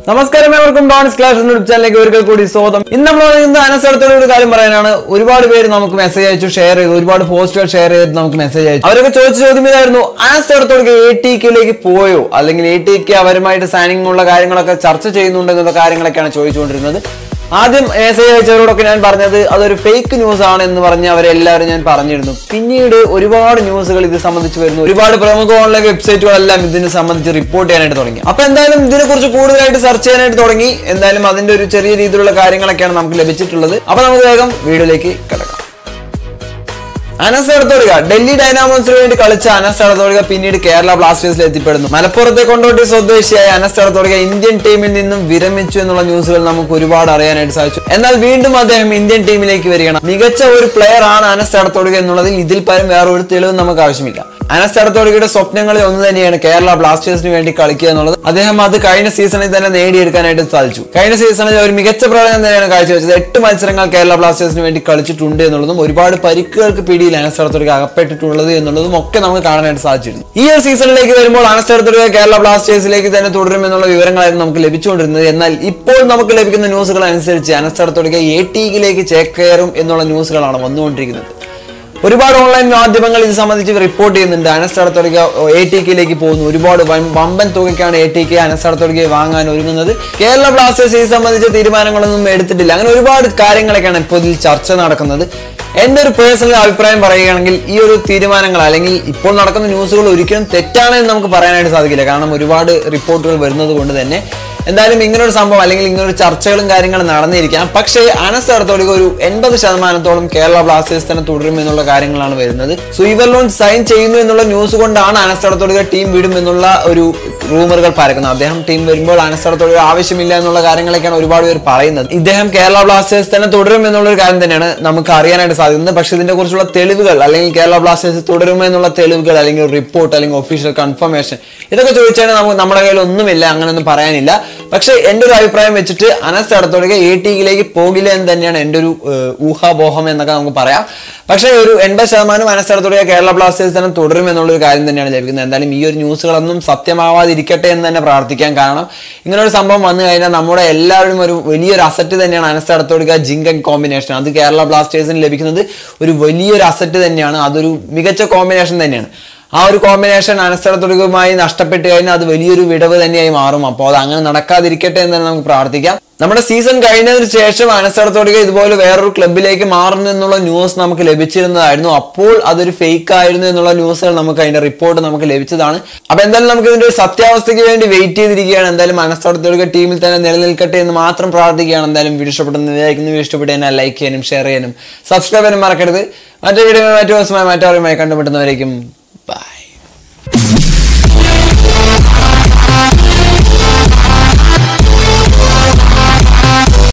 നമസ്കാരം ഏവർക്കും dawns class YouTube ചാനലിലേക്ക് ഒരിക്കൽ കൂടി സ്വാഗതം ഇന്ന് നമ്മൾ പറയുന്നത് അനസ്ഥലത്തോട് ഒരു കാര്യം പറയാനാണ് ഒരുപാട് പേര് നമുക്ക് മെസ്സേജ് അയച്ചു ഷെയർ ചെയ്തു ഒരുപാട് പോസ്റ്റുകൾ ഷെയർ ചെയ്ത് നമുക്ക് മെസ്സേജ് അയച്ചു അവരൊക്കെ ചോദിച്ച ചോദ്യം ഇതായിരുന്നു അനസ്ഥലത്തോട് എ ടി കെയിലേക്ക് പോയോ അല്ലെങ്കിൽ എ ടി കെ അവരുമായിട്ട് സൈനിങ് ഉള്ള കാര്യങ്ങളൊക്കെ ചർച്ച ചെയ്യുന്നുണ്ട് എന്നുള്ള കാര്യങ്ങളൊക്കെയാണ് ചോദിച്ചുകൊണ്ടിരുന്നത് ആദ്യം മെസ്സേജ് അയച്ചവരോടൊക്കെ ഞാൻ പറഞ്ഞത് അതൊരു ഫേക്ക് ന്യൂസ് ആണ് എന്ന് പറഞ്ഞ് അവരെല്ലാവരും ഞാൻ പറഞ്ഞിരുന്നു പിന്നീട് ഒരുപാട് ന്യൂസുകൾ ഇത് സംബന്ധിച്ച് വരുന്നു ഒരുപാട് പ്രമുഖ ഓൺലൈൻ വെബ്സൈറ്റുകളെല്ലാം ഇതിനെ സംബന്ധിച്ച് റിപ്പോർട്ട് ചെയ്യാനായിട്ട് തുടങ്ങി അപ്പൊ എന്തായാലും ഇതിനെക്കുറിച്ച് കൂടുതലായിട്ട് സെർച്ച് ചെയ്യാനായിട്ട് തുടങ്ങി എന്തായാലും അതിന്റെ ഒരു ചെറിയ രീതിയിലുള്ള കാര്യങ്ങളൊക്കെയാണ് നമുക്ക് ലഭിച്ചിട്ടുള്ളത് അപ്പൊ നമുക്ക് വേഗം വീഡിയോയിലേക്ക് കിടക്കാം അനസ് എടത്തോടുക ഡൽഹി ഡൈനാമോസിന് വേണ്ടി കളിച്ച അനസ് എടത്തോടുക പിന്നീട് കേരള ബ്ലാസ്റ്റേഴ്സിൽ എത്തിപ്പെടുന്നു മലപ്പുറത്തെ കൊണ്ടോട്ടി സ്വദേശിയായ അനസ് എടത്തോടുക ഇന്ത്യൻ ടീമിൽ നിന്നും വിരമിച്ചു എന്നുള്ള ന്യൂസുകൾ നമുക്ക് ഒരുപാട് അറിയാനായിട്ട് സാധിച്ചു എന്നാൽ വീണ്ടും അദ്ദേഹം ഇന്ത്യൻ ടീമിലേക്ക് വരികയാണ് മികച്ച ഒരു പ്ലെയർ ആണ് അനസ് എടത്തോടുക എന്നുള്ളതിൽ ഇതിൽ പരം വേറെ ഒരു തെളിവും നമുക്ക് ആവശ്യമില്ല അനസ് എടത്തോടുകയുടെ സ്വപ്നങ്ങളിൽ ഒന്ന് തന്നെയാണ് കേരള ബ്ലാസ്റ്റേഴ്സിന് വേണ്ടി കളിക്കുക എന്നുള്ളത് അദ്ദേഹം അത് കഴിഞ്ഞ സീസണിൽ തന്നെ നേടിയെടുക്കാനായിട്ട് സാധിച്ചു കഴിഞ്ഞ സീസണിൽ ഒരു മികച്ച പ്രകടനം തന്നെയാണ് കാഴ്ചവെച്ചത് എട്ട് മത്സരങ്ങൾ കേരള ബ്ലാസ്റ്റേഴ്സിന് വേണ്ടി കളിച്ചിട്ടുണ്ട് എന്നുള്ളതും ഒരുപാട് പരിക്കുകൾക്ക് പിടിയിൽ അനസ്തടത്തുക അകപ്പെട്ടിട്ടുള്ളത് എന്നുള്ളതും ഒക്കെ നമുക്ക് കാണാനായിട്ട് സാധിച്ചിരുന്നു ഈ ഒരു സീസണിലേക്ക് വരുമ്പോൾ അനസ്തടത്തുക കേരള ബ്ലാസ്റ്റേഴ്സിലേക്ക് തന്നെ തുടരും എന്നുള്ള വിവരങ്ങളായിരുന്നു നമുക്ക് ലഭിച്ചുകൊണ്ടിരുന്നത് എന്നാൽ ഇപ്പോൾ നമുക്ക് ലഭിക്കുന്ന ന്യൂസുകൾ അനുസരിച്ച് അനസ്തടത്തുക എ ടീക്കിലേക്ക് ചേക്കേറും എന്നുള്ള ന്യൂസുകളാണ് വന്നുകൊണ്ടിരിക്കുന്നത് ഒരുപാട് ഓൺലൈൻ മാധ്യമങ്ങൾ ഇത് സംബന്ധിച്ച് റിപ്പോർട്ട് ചെയ്യുന്നുണ്ട് അനസ്ഥലത്തൊടുക എ ടി കെയിലേക്ക് പോകുന്നു ഒരുപാട് വൻ- വമ്പൻ തുകയ്ക്കാണ് എ ടി കെ അനസ്ഥലത്തൊടുകയെ വാങ്ങാൻ ഒരുങ്ങുന്നത് കേരള ബ്ലാസ്റ്റേഴ്സ് ഇത് സംബന്ധിച്ച തീരുമാനങ്ങളൊന്നും എടുത്തിട്ടില്ല അങ്ങനെ ഒരുപാട് കാര്യങ്ങളൊക്കെയാണ് ഇപ്പോൾ ഇതിൽ ചർച്ച നടക്കുന്നത് എന്റെ ഒരു പേഴ്സണൽ അഭിപ്രായം പറയുകയാണെങ്കിൽ ഈ ഒരു തീരുമാനങ്ങൾ അല്ലെങ്കിൽ ഇപ്പോൾ നടക്കുന്ന ന്യൂസുകൾ ഒരിക്കലും തെറ്റാണെന്ന് നമുക്ക് പറയാനായിട്ട് സാധിക്കില്ല കാരണം ഒരുപാട് റിപ്പോർട്ടുകൾ വരുന്നത് കൊണ്ട് തന്നെ എന്തായാലും ഇങ്ങനൊരു സംഭവം അല്ലെങ്കിൽ ഇങ്ങനൊരു ചർച്ചകളും കാര്യങ്ങളും നടന്നിരിക്കാം പക്ഷേ അനസ്ഥലത്തോടെ ഒരു എൺപത് ശതമാനത്തോളം കേരള ബ്ലാസ്റ്റേഴ്സ് തന്നെ തുടരും എന്നുള്ള കാര്യങ്ങളാണ് വരുന്നത് സുയിവർ ലോൺ സൈൻ ചെയ്യുന്നു എന്നുള്ള ന്യൂസ് കൊണ്ടാണ് അനസ്ഥലത്തോടെ ടീം വിടും എന്നുള്ള ഒരു റൂമറുകൾ പരക്കുന്നത് അദ്ദേഹം ടീം വരുമ്പോൾ അനസ്ഥലത്തോടെ ആവശ്യമില്ല എന്നുള്ള കാര്യങ്ങളൊക്കെയാണ് ഒരുപാട് പേർ പറയുന്നത് ഇദ്ദേഹം കേരള ബ്ലാസ്റ്റേഴ്സ് തന്നെ തുടരും എന്നുള്ള ഒരു കാര്യം തന്നെയാണ് നമുക്ക് അറിയാനായിട്ട് സാധിക്കുന്നത് പക്ഷേ ഇതിനെ കുറിച്ചുള്ള തെളിവുകൾ അല്ലെങ്കിൽ കേരള ബ്ലാസ്റ്റേഴ്സ് തുടരുമോ എന്നുള്ള തെളിവുകൾ അല്ലെങ്കിൽ റിപ്പോർട്ട് അല്ലെങ്കിൽ ഒഫീഷ്യൽ കൺഫർമേഷൻ ഇതൊക്കെ ചോദിച്ചാൽ നമുക്ക് നമ്മുടെ കയ്യിൽ ഒന്നുമില്ല അങ്ങനെയൊന്നും പറയാനില്ല പക്ഷേ എൻ്റെ ഒരു അഭിപ്രായം വെച്ചിട്ട് അനസ് എടത്തോടെ എ ടിയിലേക്ക് പോകില്ല എന്ന് തന്നെയാണ് എൻ്റെ ഒരു ഏഹ്, ഊഹാപോഹം എന്നൊക്കെ നമുക്ക് പറയാം പക്ഷേ ഒരു എൺപത് ശതമാനം അനസ്ഥലത്തോടെ കേരള ബ്ലാസ്റ്റേഴ്സ് തന്നെ തുടരും എന്നുള്ള ഒരു കാര്യം തന്നെയാണ് ലഭിക്കുന്നത് എന്തായാലും ഈ ഒരു ന്യൂസുകളൊന്നും സത്യമാവാതിരിക്കട്ടെ എന്ന് തന്നെ പ്രാർത്ഥിക്കാൻ കാരണം ഇങ്ങനെ ഒരു സംഭവം വന്നു കഴിഞ്ഞാൽ നമ്മുടെ എല്ലാവരും ഒരു വലിയൊരു അസറ്റ് തന്നെയാണ് അനസ്ഥലത്തോടുക ജിങ്കൻ കോമ്പിനേഷൻ അത് കേരള ബ്ലാസ്റ്റേഴ്സിന് ലഭിക്കുന്നത് ഒരു വലിയൊരു അസറ്റ് തന്നെയാണ് അതൊരു മികച്ച കോമ്പിനേഷൻ തന്നെയാണ് ആ ഒരു കോമ്പിനേഷൻ അനസ്ഥലത്തുടകവുമായി നഷ്ടപ്പെട്ട് കഴിഞ്ഞാൽ അത് വലിയൊരു വിടവ് തന്നെയായി മാറും അപ്പോൾ അത് അങ്ങനെ നടക്കാതിരിക്കട്ടെ എന്ന് തന്നെ നമുക്ക് പ്രാർത്ഥിക്കാം നമ്മുടെ സീസൺ കഴിഞ്ഞതിന് ശേഷം അനസ്ഥലത്തോടുക ഇതുപോലെ വേറൊരു ക്ലബിലേക്ക് മാറുന്നു എന്നുള്ള ന്യൂസ് നമുക്ക് ലഭിച്ചിരുന്നതായിരുന്നു അപ്പോൾ അതൊരു ഫേക്ക് ആയിരുന്നു എന്നുള്ള ന്യൂസുകൾ നമുക്ക് അതിന്റെ റിപ്പോർട്ട് നമുക്ക് ലഭിച്ചതാണ് അപ്പൊ എന്തായാലും നമുക്ക് ഇതിന്റെ ഒരു സത്യാവസ്ഥയ്ക്ക് വേണ്ടി വെയിറ്റ് ചെയ്തിരിക്കുകയാണ് എന്തായാലും അനസ്ഥലത്തോടുക ടീമിൽ തന്നെ നിലനിൽക്കട്ടെ എന്ന് മാത്രം പ്രാർത്ഥിക്കുകയാണ് എന്തായാലും വീഡിയോ ഇഷ്ടപ്പെടുന്ന വിചാരിക്കുന്നു ഇഷ്ടപ്പെട്ട് കഴിഞ്ഞാൽ ലൈക്ക് ചെയ്യാനും ഷെയർ ചെയ്യാനും സബ്സ്ക്രൈബ് ചെയ്യാനും മറക്കരുത് മറ്റേ വീഡിയോ മറ്റു ദിവസമായി മറ്റവരുമായി കണ്ടുമുട്ടുന്നവരേക്കും